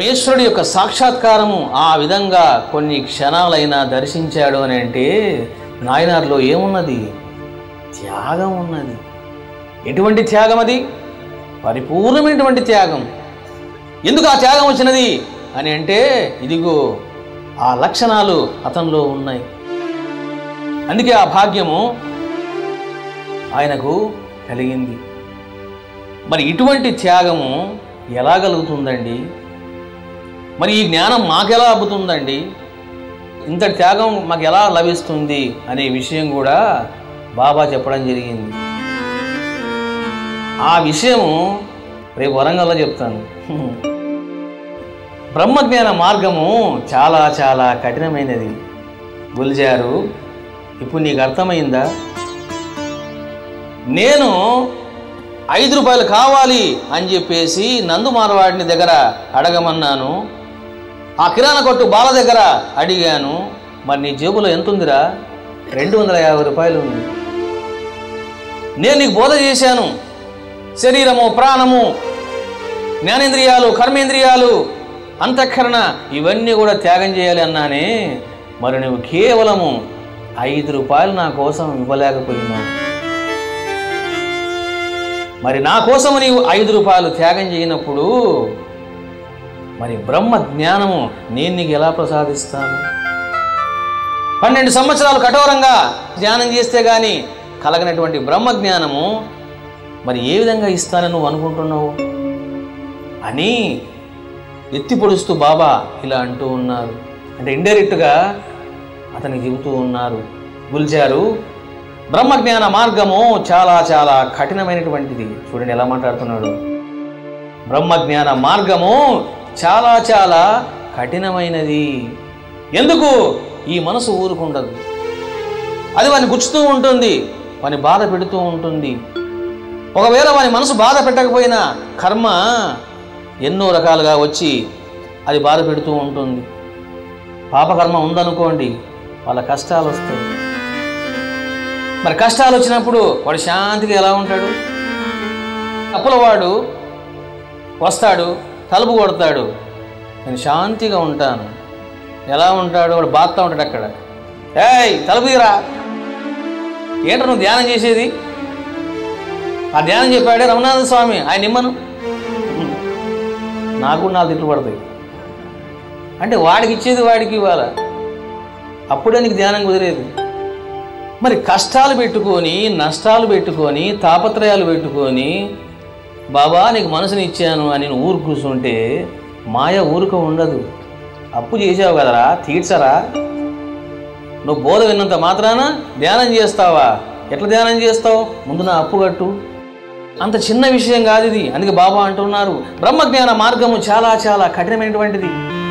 పరమేశ్వరుడి యొక్క సాక్షాత్కారము ఆ విధంగా కొన్ని క్షణాలైనా దర్శించాడు అని అంటే నాయనార్లో ఏమున్నది త్యాగం ఉన్నది ఎటువంటి త్యాగం అది పరిపూర్ణమైనటువంటి త్యాగం ఎందుకు ఆ త్యాగం వచ్చినది అని అంటే ఇదిగో ఆ లక్షణాలు అతనిలో ఉన్నాయి అందుకే ఆ భాగ్యము ఆయనకు కలిగింది మరి ఇటువంటి త్యాగము ఎలా కలుగుతుందండి మరి ఈ జ్ఞానం మాకెలా అబ్బుతుందండి ఇంతటి త్యాగం మాకు ఎలా లభిస్తుంది అనే విషయం కూడా బాబా చెప్పడం జరిగింది ఆ విషయము రేపు వరంగల్లో చెప్తాను బ్రహ్మజ్ఞాన మార్గము చాలా చాలా కఠినమైనది గుల్జారు ఇప్పుడు నీకు అర్థమైందా నేను ఐదు రూపాయలు కావాలి అని చెప్పేసి నందు మారవాడిని దగ్గర అడగమన్నాను ఆ కిరాణా కొట్టు బాల దగ్గర అడిగాను మరి నీ జేబులో ఎంత ఉందిరా రెండు వందల యాభై రూపాయలు ఉంది నేను నీకు బోధ చేశాను శరీరము ప్రాణము జ్ఞానేంద్రియాలు కర్మేంద్రియాలు అంతఃకరణ ఇవన్నీ కూడా త్యాగం చేయాలి అన్నానే మరి నువ్వు కేవలము ఐదు రూపాయలు నా కోసం ఇవ్వలేకపోయినావు మరి నా కోసం నీవు ఐదు రూపాయలు త్యాగం చేయనప్పుడు మరి బ్రహ్మ జ్ఞానము నేను నీకు ఎలా ప్రసాదిస్తాను పన్నెండు సంవత్సరాలు కఠోరంగా ధ్యానం చేస్తే గాని కలగనటువంటి బ్రహ్మ జ్ఞానము మరి ఏ విధంగా ఇస్తానని నువ్వు అనుకుంటున్నావు అని ఎత్తి పొడుస్తూ బాబా ఇలా అంటూ ఉన్నారు అంటే ఇండైరెక్ట్గా అతనికి చెబుతూ ఉన్నారు గుల్జారు బ్రహ్మజ్ఞాన మార్గము చాలా చాలా కఠినమైనటువంటిది చూడండి ఎలా మాట్లాడుతున్నాడు బ్రహ్మజ్ఞాన మార్గము చాలా చాలా కఠినమైనది ఎందుకు ఈ మనసు ఊరుకుండదు అది వాని గుచ్చుతూ ఉంటుంది వాని బాధ పెడుతూ ఉంటుంది ఒకవేళ వాని మనసు బాధ పెట్టకపోయినా కర్మ ఎన్నో రకాలుగా వచ్చి అది బాధ పెడుతూ ఉంటుంది పాపకర్మ ఉందనుకోండి వాళ్ళ కష్టాలు వస్తాయి మరి కష్టాలు వచ్చినప్పుడు వాడు శాంతిగా ఎలా ఉంటాడు అప్పులవాడు వస్తాడు తలుపు కొడతాడు నేను శాంతిగా ఉంటాను ఎలా ఉంటాడు వాడు బాగుతా ఉంటాడు అక్కడ ఏయ్ తలుపు తీరా ఏంట్రా నువ్వు ధ్యానం చేసేది ఆ ధ్యానం చెప్పాడే రమణాథ స్వామి ఆయన నిమ్మను నాకు కూడా నాలుగు తిట్లు పడతాయి అంటే వాడికి ఇచ్చేది వాడికి ఇవ్వాల అప్పుడే నీకు ధ్యానం కుదిరేది మరి కష్టాలు పెట్టుకొని నష్టాలు పెట్టుకొని తాపత్రయాలు పెట్టుకొని బాబా నీకు మనసుని ఇచ్చాను అని నువ్వు ఊరు కూర్చుంటే మాయ ఊరుక ఉండదు అప్పు చేసావు కదరా తీర్చరా నువ్వు బోధ విన్నంత మాత్రాన ధ్యానం చేస్తావా ఎట్లా ధ్యానం చేస్తావు ముందు నా అప్పు కట్టు అంత చిన్న విషయం కాదు ఇది అందుకే బాబా అంటున్నారు బ్రహ్మజ్ఞాన మార్గము చాలా చాలా కఠినమైనటువంటిది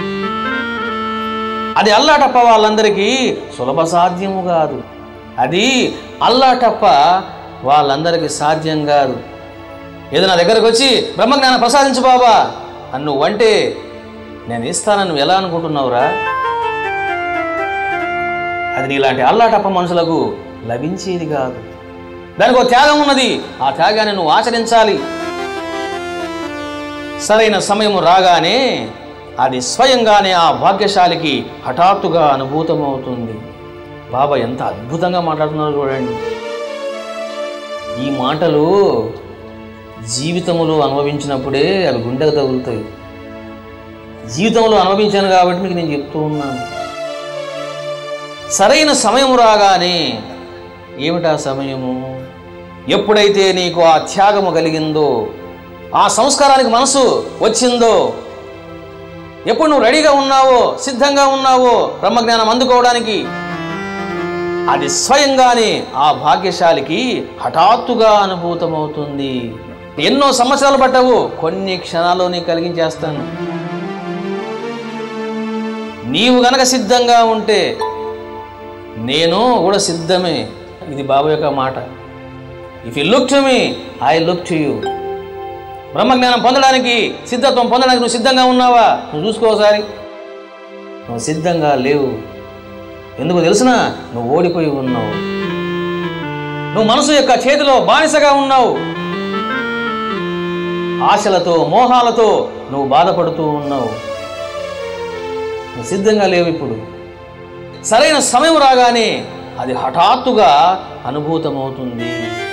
అది అల్లాటప్ప వాళ్ళందరికీ సులభ సాధ్యము కాదు అది అల్లాటప్ప వాళ్ళందరికీ సాధ్యం కాదు ఏదో నా దగ్గరకు వచ్చి బ్రహ్మజ్ఞానం ప్రసాదించు బాబా అని నువ్వంటే నేను ఇస్తానని నువ్వు ఎలా అనుకుంటున్నావురా అది నీలాంటి అల్లాటప్ప మనుషులకు లభించేది కాదు దానికి ఒక త్యాగం ఉన్నది ఆ త్యాగాన్ని నువ్వు ఆచరించాలి సరైన సమయం రాగానే అది స్వయంగానే ఆ భాగ్యశాలికి హఠాత్తుగా అనుభూతమవుతుంది బాబా ఎంత అద్భుతంగా మాట్లాడుతున్నారో చూడండి ఈ మాటలు జీవితంలో అనుభవించినప్పుడే అవి గుండెకు తగులుతాయి జీవితంలో అనుభవించాను కాబట్టి మీకు నేను చెప్తూ ఉన్నాను సరైన సమయం రాగానే ఏమిటా సమయము ఎప్పుడైతే నీకు ఆ త్యాగము కలిగిందో ఆ సంస్కారానికి మనసు వచ్చిందో ఎప్పుడు నువ్వు రెడీగా ఉన్నావో సిద్ధంగా ఉన్నావో బ్రహ్మజ్ఞానం అందుకోవడానికి అది స్వయంగానే ఆ భాగ్యశాలికి హఠాత్తుగా అనుభూతమవుతుంది ఎన్నో సంవత్సరాలు పట్టవు కొన్ని క్షణాల్లో నీకు కలిగించేస్తాను నీవు గనక సిద్ధంగా ఉంటే నేను కూడా సిద్ధమే ఇది బాబు యొక్క మాట if you look to me I look to you బ్రహ్మజ్ఞానం పొందడానికి సిద్ధత్వం పొందడానికి నువ్వు సిద్ధంగా ఉన్నావా నువ్వు చూసుకో ఒకసారి నువ్వు సిద్ధంగా లేవు ఎందుకు తెలిసిన నువ్వు ఓడిపోయి ఉన్నావు నువ్వు మనసు యొక్క చేతిలో బానిసగా ఉన్నావు ఆశలతో మోహాలతో నువ్వు బాధపడుతూ ఉన్నావు నువ్వు సిద్ధంగా లేవు ఇప్పుడు సరైన సమయం రాగానే అది హఠాత్తుగా అనుభూతమవుతుంది